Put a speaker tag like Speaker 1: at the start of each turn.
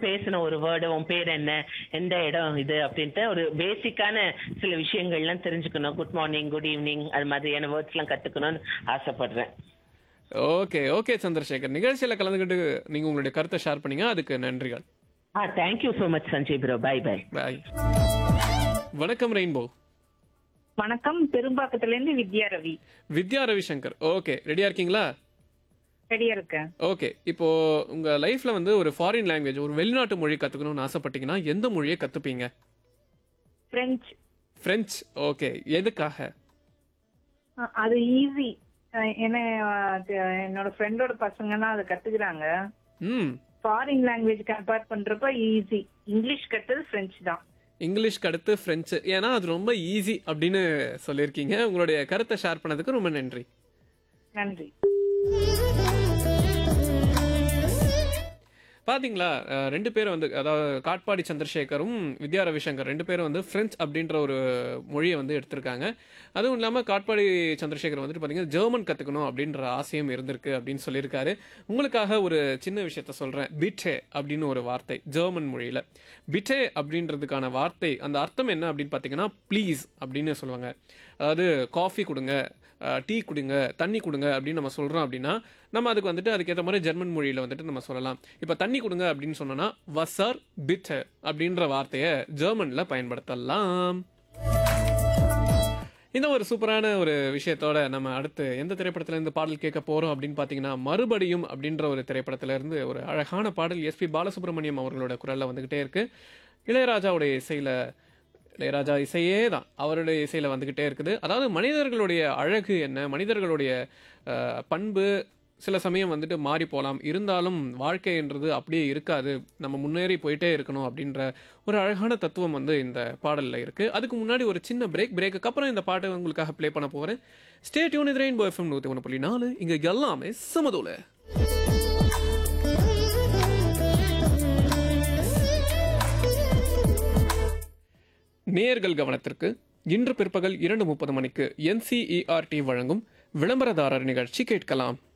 Speaker 1: பேசின ஒரு வேர்டு உன் பேர் என்ன எந்த இடம் இது அப்படின்ட்டு ஒரு பேசிக்கான சில விஷயங்கள்லாம் தெரிஞ்சுக்கணும் குட் மார்னிங் குட் ஈவினிங் அது மாதிரியான வேர்ட்ஸ் எல்லாம் கத்துக்கணும்னு ஆசைப்படுறேன்
Speaker 2: ஓகே ஓகே சந்திரசேகர் நிகழ்ச்சியில கலந்துக்கிட்டு நீங்க உங்களுடைய கருத்தை ஷேர் பண்ணீங்க அதுக்கு நன்றிகள்
Speaker 1: ஆ thank you so much Sanjay bro bye bye
Speaker 2: bye வணக்கம் ரெயின்போ
Speaker 3: வணக்கம் பெரும்பாக்கத்துல இருந்து வித்யா ரவி
Speaker 2: வித்யா ரவிசங்கர் ஓகே ரெடியா இருக்கீங்களா
Speaker 3: ரெடியா இருக்கேன்
Speaker 2: ஓகே இப்போ உங்க லைஃப்ல வந்து ஒரு ஃபாரின் லாங்குவேஜ் ஒரு வெளிநாட்டு மொழி கத்துக்கணும்னு ஆசைப்பட்டீங்கன்னா எந்த மொழியை கத்துப்பீங்க
Speaker 3: பிரெஞ்சு
Speaker 2: பிரெஞ்சு ஓகே எதுக்காக
Speaker 3: அஹ் அது ஈஸி ஏன்னா அது என்னோட ஃப்ரெண்டோட பசங்கன்னா அதை கத்துக்கிறாங்க
Speaker 2: ம்
Speaker 3: ஃபாரின் லாங்குவேஜ் கம்பேர் பண்றப்ப ஈஸி இங்கிலீஷ் கத்துறது பிரெஞ்சு தான்
Speaker 2: இங்கிலீஷ்க்கு அடுத்து ஃப்ரெஞ்சு ஏன்னா அது ரொம்ப ஈஸி அப்படின்னு சொல்லியிருக்கீங்க உங்களுடைய கருத்தை ஷேர் பண்ணதுக்கு ரொம்ப நன்றி
Speaker 3: நன்றி
Speaker 2: பாத்தீங்களா அஹ், ரெண்டு பேரும் வந்து அதாவது காட்பாடி சந்திரசேகரும் வித்யா ரவிசங்கர் ரெண்டு பேரும் வந்து பிரெஞ்சு அப்படின்ற ஒரு மொழியை வந்து எடுத்திருக்காங்க அதுவும் இல்லாமல் காட்பாடி சந்திரசேகர் வந்துட்டு பார்த்தீங்கன்னா ஜெர்மன் கற்றுக்கணும் அப்படின்ற ஆசையும் இருந்திருக்கு அப்படின்னு சொல்லியிருக்காரு உங்களுக்காக ஒரு சின்ன விஷயத்த சொல்கிறேன் பிட்டே அப்படின்னு ஒரு வார்த்தை ஜெர்மன் மொழியில் பிட்டே அப்படின்றதுக்கான வார்த்தை அந்த அர்த்தம் என்ன அப்படின்னு பார்த்தீங்கன்னா ப்ளீஸ் அப்படின்னு சொல்லுவாங்க அதாவது காஃபி கொடுங்க டீ கொடுங்க தண்ணி கொடுங்க அப்படின்னு நம்ம சொல்கிறோம் அப்படின்னா நம்ம அதுக்கு வந்துட்டு அதுக்கேற்ற மாதிரி ஜெர்மன் மொழியில் வந்துட்டு நம்ம சொல்லலாம் இப்போ தண்ணி கொடுங்க அப்படின்னு சொன்னோன்னா வசர் பிட் அப்படின்ற வார்த்தையை ஜெர்மனில் பயன்படுத்தலாம் இந்த ஒரு சூப்பரான ஒரு விஷயத்தோட நம்ம அடுத்து எந்த திரைப்படத்துல இருந்து பாடல் கேட்க போறோம் அப்படின்னு பார்த்தீங்கன்னா மறுபடியும் அப்படின்ற ஒரு திரைப்படத்துல இருந்து ஒரு அழகான பாடல் எஸ்பி பாலசுப்ரமணியம் அவர்களோட குரல்ல வந்துகிட்டே இருக்கு இளையராஜாவுடைய இசையில இளையராஜா இசையே தான் அவருடைய இசையில வந்துகிட்டே இருக்குது அதாவது மனிதர்களுடைய அழகு என்ன மனிதர்களுடைய அஹ், பண்பு சில சமயம் வந்துட்டு மாறி போகலாம் இருந்தாலும் வாழ்க்கைன்றது அப்படியே இருக்காது நம்ம முன்னேறி போயிட்டே இருக்கணும் அப்படின்ற ஒரு அழகான தத்துவம் வந்து இந்த பாடலில் இருக்கு அதுக்கு முன்னாடி ஒரு சின்ன பிரேக் பிரேக்கு அப்புறம் இந்த பாட்டை உங்களுக்காக ப்ளே பண்ண போகிறேன் ஸ்டே டியூன் இது ரெயின்போ எஃப்எம் நூற்றி ஒன்று புள்ளி நாலு இங்கே எல்லாமே சமதூல நேயர்கள் கவனத்திற்கு இன்று பிற்பகல் இரண்டு முப்பது மணிக்கு என்சிஇஆர்டி வழங்கும் விளம்பரதாரர் நிகழ்ச்சி கேட்கலாம்